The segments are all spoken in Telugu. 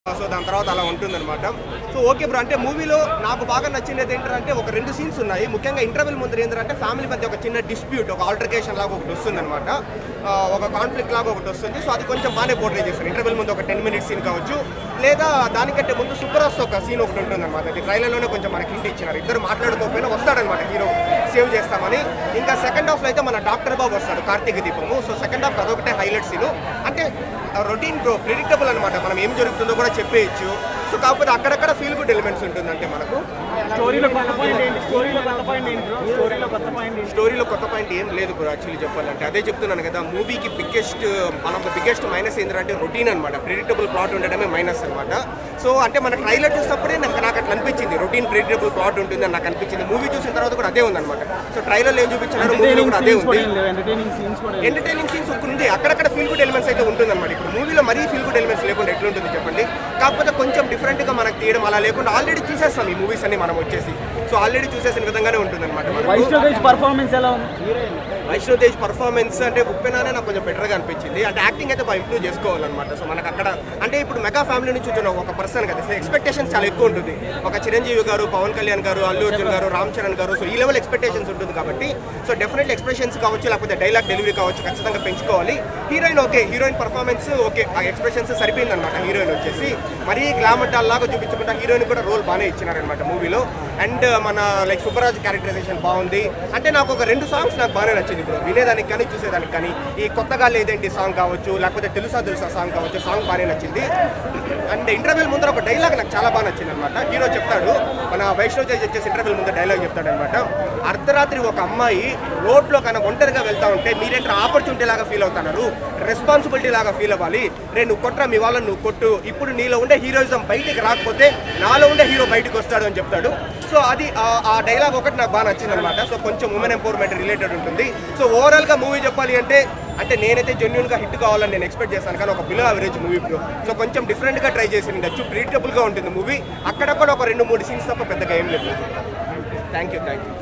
సో దాని తర్వాత అలా ఉంటుందన్నమాట సో ఓకే బ్రో అంటే మూవీలో నాకు బాగా నచ్చినది ఏంటంటే ఒక రెండు సీన్స్ ఉన్నాయి ముఖ్యంగా ఇంటర్వెల్ ముందు ఏంటంటే ఫ్యామిలీ మధ్య ఒక చిన్న డిస్ప్యూట్ ఒక ఆల్టర్కేషన్ లాగా ఒకటి వస్తుందన్నమాట ఆ, ఒక కాన్ఫ్లిక్ట్ లాగా ఒకటి వస్తుంది సో అది కొంచెం బాగానే పోర్ట్రే చేస్తారు ఇంటర్వెల్ ముందు ఒక టెన్ మినిట్స్ సీన్ కావచ్చు లేదా దానికంటే ముందు సూపర్ వస్తే ఒక సీన్ ఒకటి ఉంటుందన్నమాట అది ట్రైలర్లోనే కొంచెం మనకి హింట్ ఇచ్చినారు ఇద్దరు మాట్లాడుకోకపోయినా వస్తాడనమాట హీరో సేవ్ చేస్తామని ఇంకా సెకండ్ హాఫ్లో అయితే మన డాక్టర్ బాబు వస్తాడు Karthika Deepam so second half అదొకటే హైలైట్ సీన్ అంటే రొటీన్ బ్రో ప్రిడిక్టబుల్ అనమాట మనం ఏం జరుగుతుందో కూడా చెప్పేయచ్చు సో కాకపోతే అక్కడక్కడ ఫీల్ గుడ్ ఎలిమెంట్స్ ఉంటుందంటే మనకు స్టోరీలో కొత్త పాయింట్ ఏంటి స్టోరీలో కొత్త పాయింట్ ఏంటి బ్రో స్టోరీలో కొత్త పాయింట్ ఏంటి స్టోరీలో కొత్త పాయింట్ ఏం లేదు బ్రో యాక్చువల్లీ చెప్పాలంటే అదే చెప్తున్నాను కదా మూవీకి biggest one of the biggest minus ఏంటంటే రొటీన్ అనమాట ప్రిడిక్టబుల్ ప్లాట్ ఉండడమే మైనస్ అనమాట సో అంటే మన ట్రైలర్ చూసినప్పుడే నాకు నాకు అట్లా అనిపించింది రొటీన్ ప్రిడిక్టబుల్ ప్లాట్ ఉంటుంది అని నాకు అనిపించింది మూవీ చూసిన తర్వాత కూడా అదే ఉందన్నమాట సో ట్రైలర్లో ఏం చూపించారో మూవీలో కూడా అదే ఉంది ఎంటర్టైనింగ్ సీన్స్ కూడా ఎంటర్టైనింగ్ సీన్స్ ఉంది అక్కడక్కడ ఫీల్ గుడ్ ఎలిమెంట్స్ అయితే ఉంటుందన్నమాట ఇప్పుడు మూవీలో మరీ ఫీల్ గుడ్ ఎలిమెంట్స్ లేకుండా ఎట్లుంటుంది చెప్పండి కాకపోతే కొంచెం డిఫరెంట్గా మనకు తీయడం అలా లేకుండా ఆల్రెడీ చూసేస్తాం ఈ మూవీస్ అన్ని మనం వచ్చేసి సో ఆల్రెడీ చూసేసిన విధంగానే ఉంటుందన్నమాట మనకు. వైష్ణవ్ తేజ్ పర్ఫార్మెన్స్ ఎలా ఉంది వైష్ణవ్ తేజ్ పర్ఫార్మెన్స్ అంటే ఉప్పెనానే నాకు కొంచెం బెటర్గా అనిపించింది అంటే యాక్టింగ్ అయితే బాగా ఇంప్రూవ్ చేసుకోవాలన్నమాట సో మనకు అక్కడ అంటే ఇప్పుడు మెగా ఫ్యామిలీ నుంచి వచ్చిన ఒక పర్సన్ కదా సో ఎక్స్పెక్టేషన్స్ చాలా ఎక్కువ ఉంటుంది ఒక చిరంజీవి గారు పవన్ కళ్యాణ్ గారు అల్లు అర్జున్ గారు రామ్ చరణ్ గారు సో ఈ లెవెల్ ఎక్స్పెక్టేషన్స్ ఉంటుంది కాబట్టి సో డెఫినెట్లీ ఎక్స్ప్రెషన్స్ కావచ్చు లేకపోతే డైలాగ్ డెలివరీ కావచ్చు ఖచ్చితంగా పెంచుకోవాలి heroine okay heroine performance okay ఆ ఎక్స్ప్రెషన్స్ సరిపోయిందన్నమాట హీరోయిన్ వచ్చేసి మరీ గ్లామర్ డాల్ లాగా చూపించకుండా హీరోయిన్ కూడా రోల్ బాగానే ఇచ్చినారనమాట మూవీలో అండ్ మన లైక్ సుబ్బరాజ్ క్యారెక్టరైజేషన్ బాగుంది అంటే నాకు ఒక రెండు సాంగ్స్ నాకు బాగానే నచ్చింది ఇప్పుడు వినేదానికి కానీ చూసేదానికి కానీ ఈ కొత్తగా లేదేంటి సాంగ్ కావచ్చు లేకపోతే తెలుసా తెలుసా సాంగ్ కావచ్చు సాంగ్ బాగానే నచ్చింది అండ్ ఇంటర్వెల్ ముందర ఒక డైలాగ్ నాకు చాలా బాగా నచ్చింది అనమాట హీరో చెప్తాడు మన వైష్ణవ్ తేజ్ వచ్చేసి ఇంటర్వెల్ ముందర డైలాగ్ చెప్తాడు అనమాట అర్ధరాత్రి ఒక అమ్మాయి రోడ్లో కన్నా ఒంటరిగా వెళ్తా ఉంటే మీరేంటి ఆపర్చునిటీ లాగా ఫీల్ అవుతున్నారు రెస్పాన్సిబిలిటీ లాగా ఫీల్ అవ్వాలి రే నువ్వు కొట్టరా మీ వాళ్ళని నువ్వు కొట్టు ఇప్పుడు నీలో ఉండే హీరోయిజం బయటికి రాకపోతే నాలో ఉండే హీరో బయటకు వస్తాడు అని చెప్తాడు సో అది ఆ- ఆ డైలాగ్ ఒకటి నాకు బాగా నచ్చింది అనమాట సో కొంచెం ఉమెన్ ఎంపవర్మెంట్ రిలేటెడ్ ఉంటుంది సో ఓవరాల్ గా మూవీ చెప్పాలి అంటే అంటే నేనైతే జెన్యున్ గా హిట్ కావాలని నేను ఎక్స్పెక్ట్ చేశాను కానీ ఒక below average movie bro so కొంచెం డిఫరెంట్ గా ట్రై చేసి ఉండొచ్చు ప్రీటబుల్ గా ఉంటుంది మూవీ అక్కడక్కడ ఒక రెండు మూడు సీన్స్ తప్ప పెద్దగా ఏం లేదు thank you thank you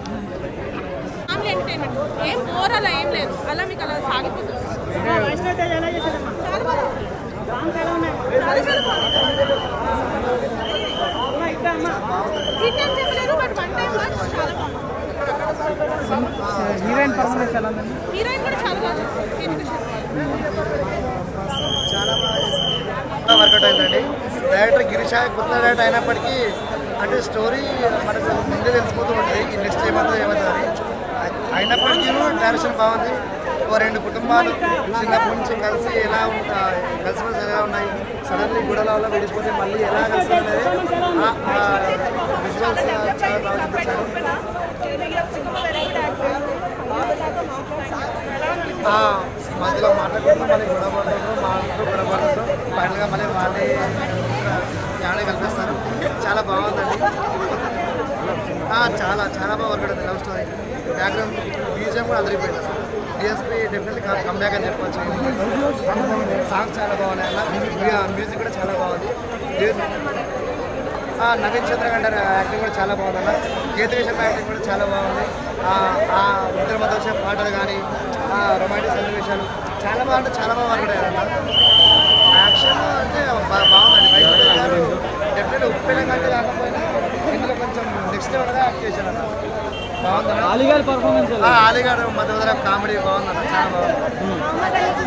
family entertainment ఏం బోర్ అలా ఏం లేదు అలా మీకు అలా సాగిపోతుంది చాలా బాగుంది. చాలా చాలా బాగుంది. Details చెప్పలేదు, but one time watch చాలా బాగుంది. హీరోయిన్ పర్ఫార్మెన్స్ ఎలా ఉంది హీరోయిన్ కూడా చాలా బాగా చేసింది. కేతిక శర్మ. వర్కౌట్ అయిందండి డైరెక్టర్ గిరీష కొత్త డైరెక్టర్ అయినప్పటికీ అంటే స్టోరీ మనకు ముందే తెలిసిపోతూ ఉంటుంది ఈ నెక్స్ట్ ఏమవుతుందో ఏమవుతుంది అని అయినప్పటికీ డైరెక్షన్ బాగుంది ఓ రెండు కుటుంబాలు చిన్నప్పటి నుంచి కలిసి ఎలా ఉంటా కలిసిమెలిసి ఎలా ఉన్నాయి సడన్లీ గుడల వల్ల విడిపోతే మళ్ళీ ఎలా కలిసి అనేది విజువల్స్ చాలా బాగా చూపించారు ఆ, మధ్యలో మాట్లాడుకుంటూ మళ్ళీ గొడవ పడుతుండ్రు మాట్లాడుతూ గొడవ పడుతుండ్రు ఫైనల్గా మళ్ళీ వాళ్ళే యాడే కల్పిస్తారు చాలా బాగుందండి ఆ, చాలా చాలా బాగా వర్క్ అవుతుంది లవ్ స్టోరీ బ్యాక్గ్రౌండ్ బీజిఎం కూడా అదిరిపోయింది అసలు డిఎస్పీ డెఫినెట్లీ కమ్బ్యాక్ అని చెప్పొచ్చు సాంగ్స్ చాలా బాగున్నాయి అలా మ్యూజిక్ కూడా చాలా బాగుంది ఆ, నవీన్ చంద్రగండ యాక్టింగ్ కూడా చాలా బాగుంది అన్న కేతవేశ్వర యాక్టింగ్ కూడా చాలా బాగుంది ఆ, ఆ ఇద్దరి మధ్య వచ్చే పాటలు కానీ రొమాంటిక్ సన్నివేశాలు చాలా బాగుంటే చాలా బాగా వర్క్ అయ్యారన్న యాక్షన్ అంటే బా- బాగుందండి బయట డెఫినెట్ ఉప్పెన కంటే కాకపోయినా ఇందులో కొంచెం నెక్స్ట్ లెవెల్గా యాక్ట్ చేశాను అన్న బాగుందన్న అలీగారి పర్ఫార్మెన్స్ ఎలా ఆ, అలీగాడు మధ్య మధ్యలో కామెడీ బాగుందన్న చాలా బాగుంది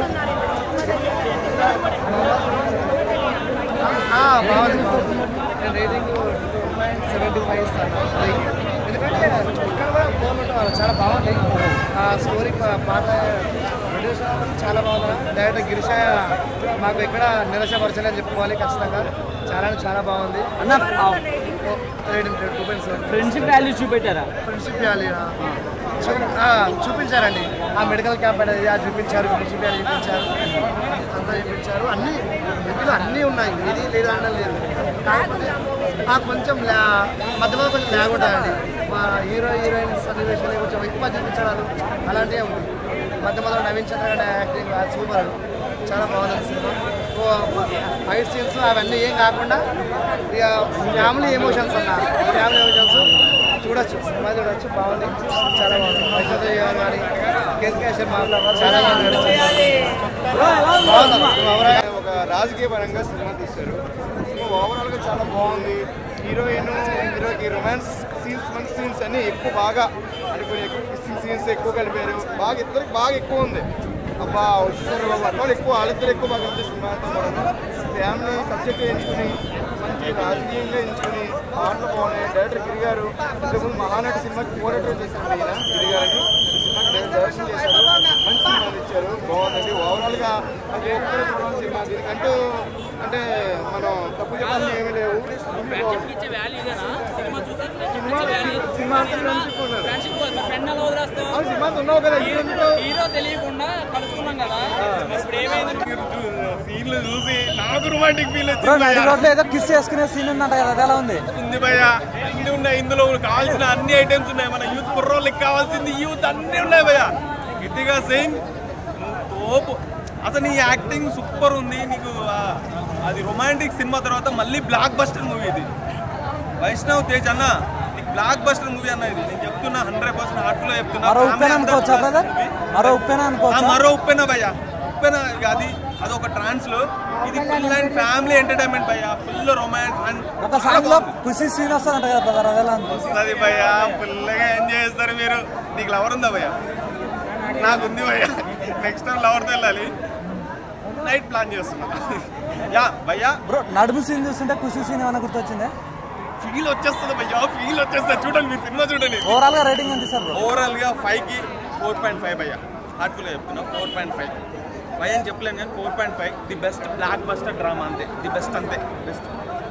ఆ, బాగుంది బాగుంది నేను rating two point seventy five ఇస్తాను అది ఎందుకంటే ఇక్కడ కూడా గవర్నమెంట్ వాళ్ళు చాలా బాగుంది ఆ స్టోరీ పా- పాత ప్రొడ్యూసర్ చాలా బాగుంది డైరెక్టర్ గిరిష మాకు ఎక్కడ నిరాశపరచలేని చెప్పుకోవాలి ఖచ్చితంగా చాలా అంటే చాలా బాగుంది అన్న rating two point seven friendship values చూపెట్టారా ఫ్రెండ్షిప్ వ్యాలీ చూపించారండి ఆ మెడికల్ క్యాంప్ అనేది అది చూపించారు ఫ్రెండ్షిప్ వ్యాలీ చూపించారు అంతా చూపించారు అన్నీ ఇందులో అన్నీ ఉన్నాయి ఏది లేదు అనడం లేదు కాకపోతే ఆ కొంచెం ల్యా మధ్య మధ్య కొంచెం ల్యాగ్ ఉంటాయండి మా హీరో హీరోయిన్ సన్నివేశాలు కొంచెం ఎక్కువ చూపించడాలు అలాంటివే ఉంది మధ్య మధ్య నవీన్ చంద్ర గారి యాక్టింగ్ సూపర్ చాలా బాగుంది సినిమా ఫైట్ సీన్స్ అవన్నీ ఏం కాకుండా ఇక ఫ్యామిలీ ఎమోషన్స్ అన్న ఫ్యామిలీ ఎమోషన్స్ చూడొచ్చు సినిమా చూడొచ్చు బాగుంది చాలా బాగుంది వైష్ణవి గారు కానీ కేసీఆర్ శర్మ చాలా బాగా నడిచింది బాగుంది ఒక రాజకీయ పరంగా సినిమా తీశారు సినిమా బాగుంది హీరోయిన్ హీరోకి రొమాన్స్ సీన్స్ మంచి సీన్స్ అన్ని ఎక్కువ బాగా అంటే కొన్ని ఎక్కువ కిస్సింగ్ సీన్స్ ఎక్కువ కలిపారు బాగా ఇద్దరికి బాగా ఎక్కువ ఉంది అబ్బా వచ్చేసారు బాబు అట్లా ఎక్కువ వాళ్ళిద్దరు ఎక్కువ బాగా అనిపిస్తుంది ఫ్యామిలీ సబ్జెక్ట్ ఎంచుకుని మంచి రాజకీయంగా ఎంచుకుని పాటలు బాగున్నాయి డైరెక్టర్ గిరి గారు ఇంతకుముందు మహానటి సినిమాకి కోరేటర్ చేశారు ఈయన గిరి గారిని సినిమాకి డైరెక్షన్ చేశారు మంచి సినిమాలు ఇచ్చారు బాగుందండి ఓవరాల్ గా అది ఒక్కరే చూడాల్సిన సినిమా దీనికంటూ అంటే మనం తప్పు చెప్పాలని ఏమీ లేవు ఇచ్చే వాల్యూ ఇదేనా సినిమా చూసి సినిమా సినిమా అంతా ఫ్రెండ్షిప్ ఉన్నారు ఫ్రెండ్షిప్ ఫ్రెండ్ అలా వదిలేస్తావు అవును సినిమా ఉన్నావు కదా హీరో ఎందుకు? హీరో తెలియకుండా కలుసుకున్నాం కదా ఇప్పుడు ఏమైంది సీన్లు చూసి నాకు రొమాంటిక్ ఫీల్ బ్రో నడి రోడ్లో ఏదో కిస్ చేసుకునే సీన్ ఉందంట కదా అది ఎలా ఉంది వచ్చింది భయ్య అన్ని ఉన్నాయి ఇందులో కావాల్సిన అన్ని ఐటమ్స్ ఉన్నాయి మన యూత్ కుర్రోళ్ళకి కావాల్సింది యూత్ అన్ని ఉన్నాయి భయ్య గట్టిగా సింగ్ తోపు అసలు నీ యాక్టింగ్ సూపర్ ఉంది నీకు ఆ, అది రొమాంటిక్ సినిమా తర్వాత మళ్ళీ బ్లాక్ బస్టర్ మూవీ ఇది వైష్ణవ్ తేజ్ అన్న నీకు బ్లాక్ బస్టర్ మూవీ అన్న ఇది నేను చెప్తున్నా హండ్రెడ్ పర్సెంట్ హార్ట్లో చెప్తున్నా మరో Family ఉప్పెన అంతా అనుకోవచ్చా చూడాల్సిన బ్రదర్ movie. మరో ఉప్పెన ఆ, అనుకోవచ్చా మరో ఉప్పెన భయ్య ఉప్పెన ఇక అది అది ఒక ట్రాన్స్ లో ఇది ఫుల్ అండ్ ఫ్యామిలీ ఎంటర్టైన్మెంట్ భయ్య ఫుల్ రొమాన్స్ అండ్ ఒక సాంగ్ లో ఖుషి సీన్ వస్తుందంట కదా బ్రదర్ అది ఎలా ఉంది వస్తుంది భయ్య ఫుల్గా ఎంజాయ్ చేస్తారు మీరు నీకు లవర్ ఉందా భయ్య నాకు ఉంది భయ్య నెక్స్ట్ టైం లవర్తో వెళ్ళాలి నైట్ ప్లాన్ చేస్తున్నా యా భయ్య బ్రో నడుము సీన్ చూస్తుంటే ఖుషి సీన్ ఏమైనా గుర్తొచ్చిందే ఫీల్ వచ్చేస్తుంది భయ్య ఫీల్ వచ్చేస్తుంది చూడండి మీరు సినిమా చూడండి ఓవరాల్ గా రేటింగ్ ఎంత ఇస్తారు బ్రో ఓవరాల్ గా ఫైవ్ కి ఫోర్ పాయింట్ ఫైవ్ భయ్య హార్ట్ఫుల్ గా చెప్తున్నా ఫోర్ పాయింట్ ఫైవ్ ఫైవ్ అని చెప్పలేను కానీ four point five the best blockbuster drama అంతే ది బెస్ట్ అంతే బెస్ట్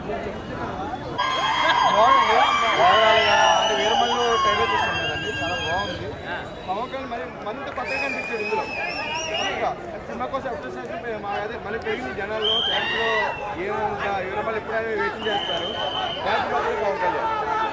బాగుంది ఓవరాల్గా అంటే వీరమల్లు ట్రైలర్ చూసాం కదండి చాలా బాగుంది పవన్ కళ్యాణ్ మరి మంత కొత్తగా కనిపించాడు ఇందులో కొత్తగా. సినిమా కోసం ఎక్సర్సైజ్ మా అదే మళ్ళీ పెరిగింది జనాల్లో థియేటర్లో ఏముందా వీరమల్లు ఎప్పుడైనా వెయిటింగ్ చేస్తారు థియేటర్లో కూడా పవన్ కళ్యాణ్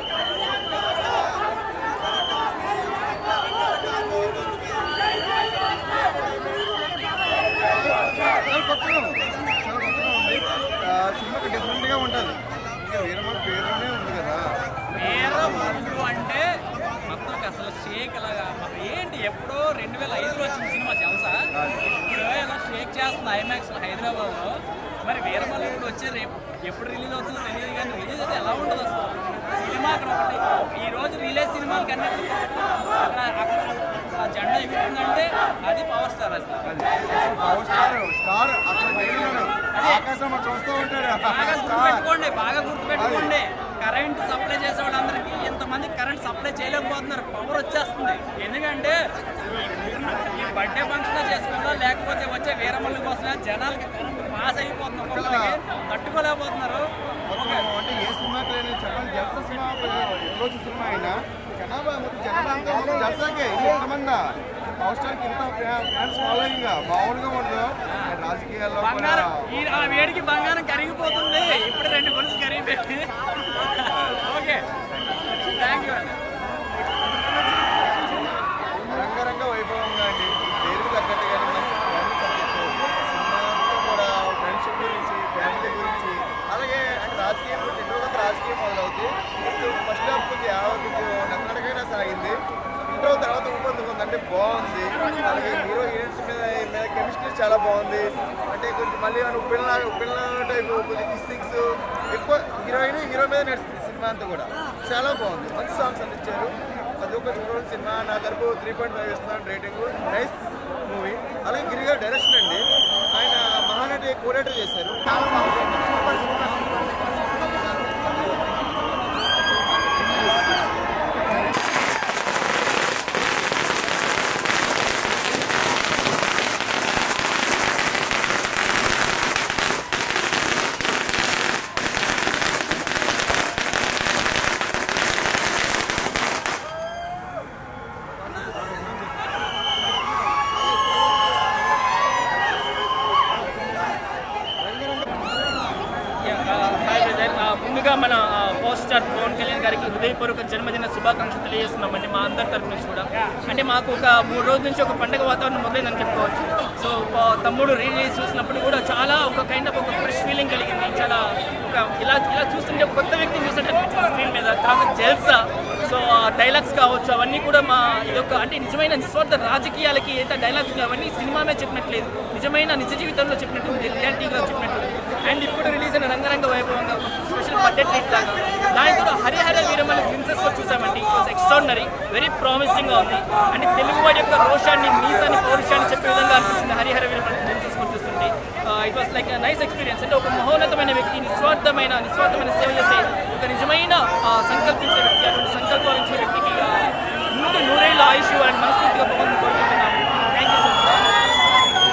చాలా కొత్తగా ఉంది చాలా కొత్తగా ఉంది ఆ, సినిమాకి డిఫరెంట్గా ఉంటుంది ఇంకా వీరమల్లి పేరులోనే ఉంది కదా వేరే మూడు అంటే మొత్తం అసలు షేక్ లాగా మాకు ఏంటి ఎప్పుడో రెండు వేల ఐదులో వచ్చిన సినిమా తెలుసా ఇప్పుడు ఇలా షేక్ చేస్తుంది ఐమాక్స్ హైదరాబాద్ లో మరి వీరమల్లి ఇప్పుడు వచ్చే రేపు ఎప్పుడు రిలీజ్ అవుతుందో తెలియదు కానీ రిలీజ్ అయితే ఎలా ఉంటుంది అసలు సినిమా అక్కడ ఒకటి ఈ రోజు రిలీజ్ సినిమాలు కన్నా అక్కడ అక్కడ ఆ జెండా ఎగురుతుందంటే అది పవర్ స్టార్ అసలు పవర్ స్టార్ స్టార్ అక్కడ బయలుదేరాడు ఆకాశం అక్కడ చూస్తూ ఉంటాడు బాగా స్టార్ గుర్తుపెట్టుకోండి బాగా గుర్తుపెట్టుకోండి కరెంట్ సప్లై చేసే వాళ్ళందరికీ ఎంతమంది కరెంట్ సప్లై చేయలేకపోతున్నారు పవర్ వచ్చేస్తుంది ఎందుకంటే ఈ బర్త్డే ఫంక్షన్ చేసుకోవాలా లేకపోతే వచ్చే వీరమల్లి కోసమే జనాలకి కరెంట్ పాస్ అయిపోతుంది ఒక్కొక్కరికి తట్టుకోలేకపోతున్నారు మొత్తం అంటే ఏ సినిమాకి లేని చెప్పండి జలస సినిమా రోజు సినిమా అయినా జనాభా మొత్తం జనాభా అంతా మొత్తం జలసాకే ఇది ఎంతమంది పవర్ స్టార్కి ఇంత ఫ్యాన్స్ ఫాలోయింగ్ మామూలుగా ఉండదు రాజకీయాల్లో కూడా బంగారం ఈ ఆ వేడికి బంగారం కరిగిపోతుంది ఇప్పుడు రెండు గొలుసు కరిగిపోయి ఓకే థ్యాంక్ యూ అండి రంగరంగ వైభవంగా అండి పేరుకు తగ్గట్టుగానే మంచి ఫ్యామిలీ సబ్జెక్టు సినిమా అంతా కూడా ఫ్రెండ్షిప్ గురించి ఫ్యామిలీ గురించి అలాగే అంటే రాజకీయం గురించి ఇంట్లో ఒక రాజకీయం మొదలవుతుంది ఫస్ట్ హాఫ్ కొంచెం యావత్ నక్కడికైనా సాగింది ఇంట్లో తర్వాత ఊపందుకుంది అంటే బాగుంది అలాగే హీరో హీరోయిన్స్ మీద మీద కెమిస్ట్రీ చాలా బాగుంది అంటే కొంచెం మళ్ళీ ఉప్పిల్ల ఉప్పిల్ల టైప్ కొంచెం కిస్సింగ్స్ ఎక్కువ హీరోయిన్ హీరో మీద నడుస్తుంది సినిమా అంతా కూడా చాలా బాగుంది మంచి సాంగ్స్ అందించారు అది ఒక చూడవలసిన సినిమా నా తరపు త్రీ పాయింట్ ఫైవ్ ఇస్తున్నాను రేటింగ్ నైస్ మూవీ అలాగే గిరి గారు డైరెక్షన్ అండి ఆయన మహానటి కోరేటర్ చేశారు చాలా బాగుంది సూపర్ సూపర్ హాయ్ బ్రదర్ ఆ, ముందుగా మన పోస్ట్ స్టార్ పవన్ కళ్యాణ్ గారికి హృదయపూర్వక జన్మదిన శుభాకాంక్షలు తెలియజేస్తున్నామండి మా అందరి తరపు నుంచి కూడా అంటే మాకు ఒక మూడు రోజుల నుంచి ఒక పండగ వాతావరణం మొదలైందని చెప్పుకోవచ్చు సో ప- తమ్ముడు రిలీజ్ చూసినప్పుడు కూడా చాలా ఒక కైండ్ ఆఫ్ ఒక ఫ్రెష్ ఫీలింగ్ కలిగింది చాలా ఒక ఇలా ఇలా చూస్తుంటే ఒక కొత్త వ్యక్తిని చూసినట్టు అనిపించింది స్క్రీన్ మీద తర్వాత జెల్సా సో డైలాగ్స్ కావచ్చు అవన్నీ కూడా మా ఇదొక అంటే నిజమైన నిస్వార్థ రాజకీయాలకి ఏదైతే డైలాగ్స్ ఉన్నాయో అవన్నీ సినిమామే చెప్పినట్లేదు నిజమైన నిజ జీవితంలో చెప్పినట్టు రియాలిటీలో చెప్పినట్టు అండ్ ఇప్పుడు రిలీజ్ అయిన రంగరంగ వైభవంగా స్పెషల్ బర్త్డే ట్రీట్ లాగా దానితో హరిహర వీరమల్లి ప్రిన్సెస్ లో చూసామండి it was extraordinary very promising గా ఉంది అంటే తెలుగు వాడి యొక్క రోషాన్ని మీసాన్ని పౌరుషాన్ని చెప్పే విధంగా అనిపించింది హరిహర వీరమల్లి ప్రిన్సెస్ లో చూస్తుంటే it was like nice experience అంటే ఒక మహోన్నతమైన వ్యక్తి నిస్వార్థమైన నిస్వార్థమైన సేవ చేసే ఒక నిజమైన ఆ, సంకల్పించే వ్యక్తి అటువంటి సంకల్పాలు ఇచ్చే వ్యక్తికి ఆ, ముందు నూరేళ్ళ ఆయుష్ ఇవ్వాలని మనస్ఫూర్తిగా భగవంతుని కోరుకుంటున్నాము థ్యాంక్ యూ సో మచ్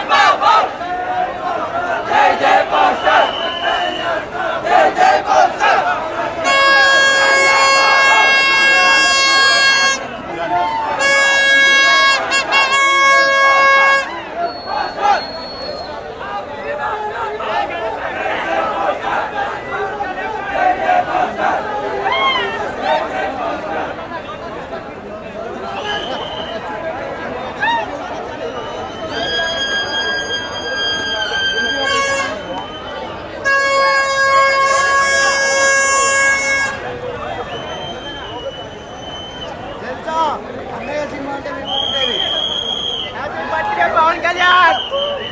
తెలుసా అన్నయ్య సినిమా అంటే మేము ఉండేది happy birthday Pawan Kalyan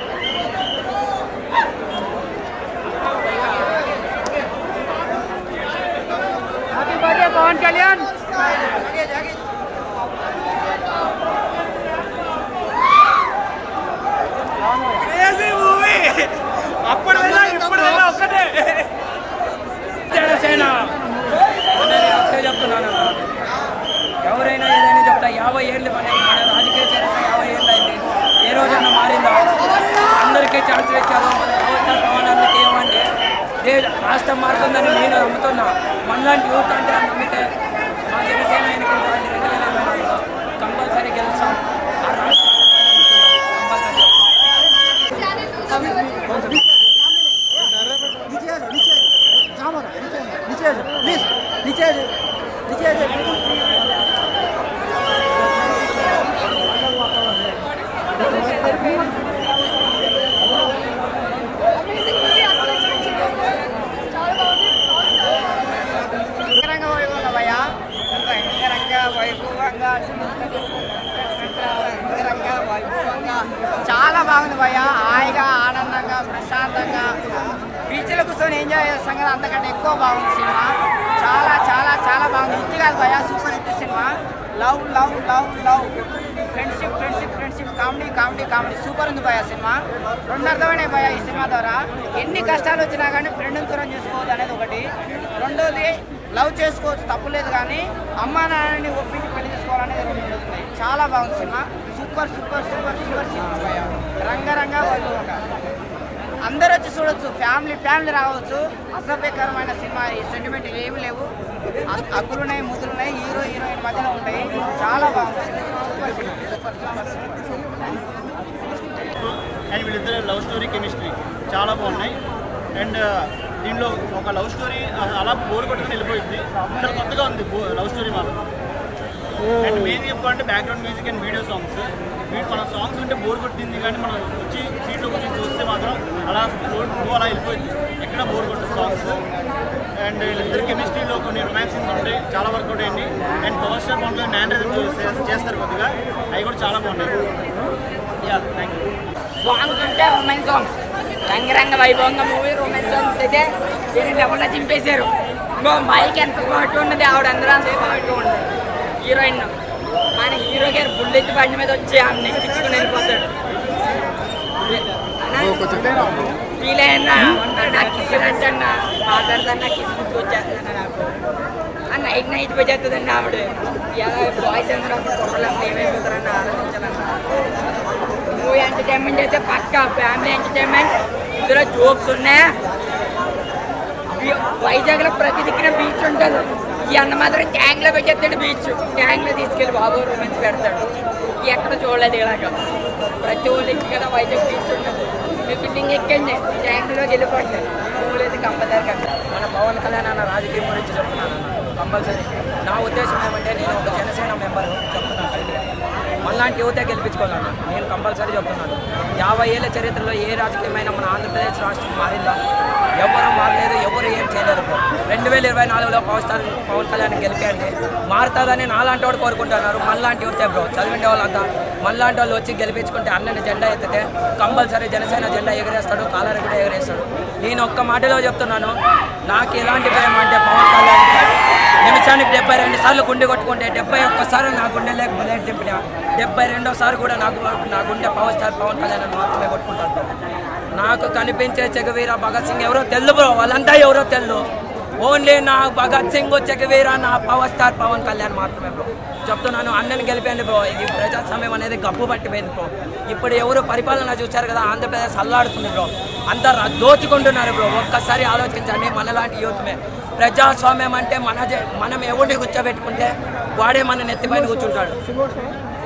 happy birthday Pawan Kalyan అప్పుడు వెళ్ళా ఇప్పుడు వెళ్ళా ఒక్కటే జనసేన నేను ఒకటే చెప్తున్నాను ఎవరైనా ఏదైనా చెప్తా యాభై ఏళ్ళు మన మన రాజకీయ చరిత్ర యాభై ఏళ్ళు అయింది ఏ రోజన్నా మారిందా అందరికీ ఛాన్స్ ఇచ్చారు మన వ్యవస్థ భవనానికి ఏమంటే దే రాష్ట్రం మారుతుందని నేను నమ్ముతున్నా మనలాంటి యూత్ అంటే అని నమ్మితే మా జనసేన ఎన్నికలు రెండు వేల ఇరవై నాలుగులో కంపల్సరీ గెలుస్తాం ఆ రాష్ట్రం కంపల్సరీ రంగ వైభవంగా భయ రంగ వైభవంగా రంగ వైభవంగా చాలా బాగుంది భయ హాయిగా ఆనందంగా ప్రశాంతంగా బీచ్లో కూర్చొని ఎంజాయ్ చేస్తాం కదా అంతకంటే ఎక్కువ బాగుంది సినిమా చాలా చాలా చాలా బాగుంది హిట్ కాదు భయ సూపర్ హిట్ సినిమా love love love love friendship friendship friendship comedy comedy comedy super ఉంది భయ సినిమా రెండు అర్థమైనాయి భయ ఈ సినిమా ద్వారా ఎన్ని కష్టాలు వచ్చినా కానీ ఫ్రెండ్ని దూరం చేసుకోవద్దు అనేది ఒకటి రెండోది లవ్ చేసుకోవచ్చు తప్పులేదు కానీ అమ్మా నాన్నని ఒప్పించి పెళ్లి చేసుకోవాలనేది రెండు ఉంటుంది చాలా బాగుంది సినిమా సూపర్ సూపర్ సూపర్ సూపర్ సినిమా భయ రంగరంగ వైభవంగా అందరూ వచ్చి చూడొచ్చు ఫ్యామిలీ ఫ్యామిలీ రావచ్చు అసభ్యకరమైన సినిమా ఈ సెంటిమెంట్ ఏమి లేవు అ- అగ్గులున్నాయి ముద్దులున్నాయి హీరో హీరోయిన్ మధ్యలో ఉంటాయి చాలా బాగుంది సూపర్ సినిమా సూపర్ సూపర్ సూపర్ అండ్ వీళ్ళిద్దరు లవ్ స్టోరీ కెమిస్ట్రీ చాలా బాగున్నాయి అండ్ దీనిలో ఒక లవ్ స్టోరీ అలా బోర్ కొట్టుకుని వెళ్ళిపోయింది చాలా కొత్తగా ఉంది లవ్ స్టోరీ మాత్రం అండ్ మెయిన్ చెప్పాలంటే background music and video songs వీటి మన సాంగ్స్ ఉంటే బోర్ కొట్టింది కానీ మనం వచ్చి సీట్లో కూర్చొని చూస్తే మాత్రం అలా ఫ్లో ఫ్లో అలా వెళ్ళిపోయింది ఎక్కడ బోర్ కొట్టదు సాంగ్స్ అండ్ వీళ్ళిద్దరు కెమిస్ట్రీలో కొన్ని రొమాన్స్ సీన్స్ ఉంటాయి చాలా వర్క్ అవుట్ అయింది and power star Pawan Kalyan man చేస్తారు కొద్దిగా అవి కూడా చాలా బాగున్నాయి యా థ్యాంక్ యూ సాంగ్స్ ఉంటే romance songs Rangaranga Vaibhavanga movie romance songs అయితే దీన్ని లెవెల్లో చింపేశారు ఇంకో మైక్ ఎంత స్మార్ట్ ఉన్నది ఆవిడ అందరూ అంత స్మార్ట్ ఉన్నది హీరోయిన్ మన హీరో గారు బుల్లెట్ బండి మీద వచ్చి ఆమె నెక్కించుకుని వెళ్ళిపోతాడు ఫీల్ అయినా నాకు ఇచ్చినట్టు మాట్లాడతాను నాకు ఇసుకుంటూ వచ్చేస్తాను నాకు ఆ నైట్ నైట్ పోయేస్తుందండి ఆవిడ ఎలా బాయ్స్ అందరూ కుర్రలు ఏమైపోతారని ఆలోచించాలన్నా మూవీ ఎంటర్టైన్మెంట్ అయితే పక్కా ఫ్యామిలీ ఎంటర్టైన్మెంట్ ఇందులో జోక్స్ ఉన్నాయి వైజాగ్ లో ప్రతి దగ్గర బీచ్ ఉంటుంది ఈ అన్న మాత్రం ట్యాంక్ లో పెట్టేస్తాడు బీచ్ ట్యాంక్ లో తీసుకెళ్లి బాబు రూమెన్స్ పెడతాడు ఎక్కడ చూడలేదు ఇలాగ ప్రతి ఊళ్ళో ఎక్కి కదా వైజాగ్ బీచ్ ఉంటుంది మీ బిల్డింగ్ ఎక్కండి ట్యాంక్ లో వెళ్ళిపోండి ఊళ్ళైతే కంపల్సరీ కదా మన పవన్ కళ్యాణ్ అన్న రాజకీయం గురించి చెప్తున్నాను అన్న కంపల్సరీ నా ఉద్దేశం ఏమంటే నేను ఒక జనసేన మెంబర్ చెప్తున్నాను గట్టిగా. మనలాంటి యువతే గెలిపించుకోవాలన్న నేను కంపల్సరీ చెప్తున్నాను యాభై ఏళ్ళ చరిత్రలో ఏ రాజకీయమైనా మన ఆంధ్రప్రదేశ్ రాష్ట్రం మారిందా ఎవరు మారలేదు ఎవరు ఏం చేయలేదు రెండు వేల ఇరవై నాలుగులో పవన్ స్టార్ పవన్ కళ్యాణ్ గెలిపేయండి మారుతుందని నాలాంటి వాడు కోరుకుంటున్నారు మనలాంటి వస్తే బ్రో చదివిండే వాళ్ళంతా మనలాంటి వాళ్ళు వచ్చి గెలిపించుకుంటే అన్నని జెండా ఎత్తితే కంపల్సరీ జనసేన జెండా ఎగరేస్తాడు కాలర్ కూడా ఎగరేస్తాడు నేను ఒక్క మాటలో చెప్తున్నాను నాకు ఎలాంటి భయం అంటే పవన్ కళ్యాణ్ నిమిషానికి డెబ్బై రెండు సార్లు గుండె కొట్టుకుంటే డెబ్బై ఒక్కసారి నా గుండె బుల్లెట్ దింపిన డెబ్బై రెండోసారి కూడా నాకు నా గుండె పవర్ స్టార్ పవన్ కళ్యాణ్ అని మాత్రమే కొట్టుకుంటాను నాకు కనిపించే చెగవీర భగత్ సింగ్ ఎవరో తెల్లు బ్రో వాళ్ళంతా ఎవరో తెల్లు ఓన్లీ నా భగత్ సింగ్ చెగవీర నా పవర్ స్టార్ పవన్ కళ్యాణ్ మాత్రమే బ్రో చెప్తున్నాను అన్నని గెలిపండి బ్రో ఇది ప్రజాస్వామ్యం అనేది గప్పు పట్టిపోయింది బ్రో ఇప్పుడు ఎవరు పరిపాలన చూశారు కదా ఆంధ్రప్రదేశ్ అల్లాడుతుంది బ్రో అందరు దోచుకుంటున్నారు బ్రో ఒక్కసారి ఆలోచించండి మనలాంటి యూత్మే ప్రజాస్వామ్యం అంటే మన జ- మనం ఎవరిని కూర్చోబెట్టుకుంటే వాడే మన నెత్తిపైన కూర్చుంటాడు